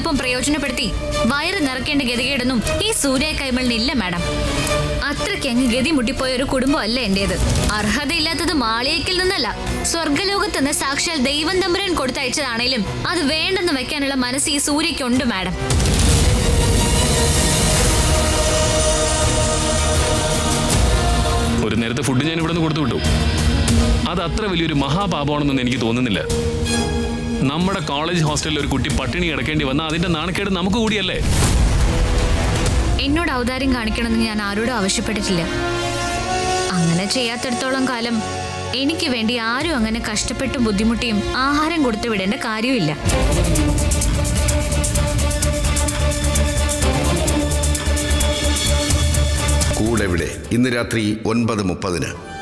സന്ദർഭം പ്രയോജനപ്പെടുത്തി വയറ് നിറയ്ക്കേണ്ട ഗതികേടൊന്നും ഈ സൂര്യ കൈമളിനില്ല മാഡം അത്രയ്ക്ക് അങ്ങ് ഗതി മുട്ടിപ്പോയ ഒരു കുടുംബം അല്ല എന്റേത് അർഹതയില്ലാത്തത് മാളിയേക്കിൽ നിന്നല്ല സ്വർഗലോകത്ത് നിന്ന് സാക്ഷാൽ ദൈവം തമ്പുരാൻ കൊടുത്തയച്ചതാണേലും അത് വേണ്ടെന്ന് വെക്കാനുള്ള മനസ്സ് ഈ സൂര്യയ്ക്കുണ്ട് മാഡം ഒരു നേരത്തെ ഫുഡ് ഞാൻ ഇവിടെ നിന്ന് കൊടുത്തു വിട്ടു അത് അത്ര വലിയൊരു മഹാപാപമാണെന്നൊന്നും എനിക്ക് തോന്നുന്നില്ല നമ്മുടെ കോളേജ് ഹോസ്റ്റലിൽ ഒരു കുട്ടി പട്ടിണി കിടക്കേണ്ടി വന്നാൽ അതിന്റെ നാണക്കേട് നമുക്ക് കൂടിയല്ലേ എന്നോട് ഔദാര്യം കാണിക്കണമെന്ന് ഞാൻ ആരോടും ആവശ്യപ്പെട്ടിട്ടില്ല അങ്ങനെ ചെയ്യാത്തിടത്തോളം കാലം എനിക്ക് വേണ്ടി ആരും അങ്ങനെ കഷ്ടപ്പെട്ടും ബുദ്ധിമുട്ടിയും ആഹാരം കൊടുത്തു വിടേണ്ട കാര്യമില്ല കൂടെവിടെ ഇന്ന് രാത്രി ഒൻപത് മുപ്പതിന്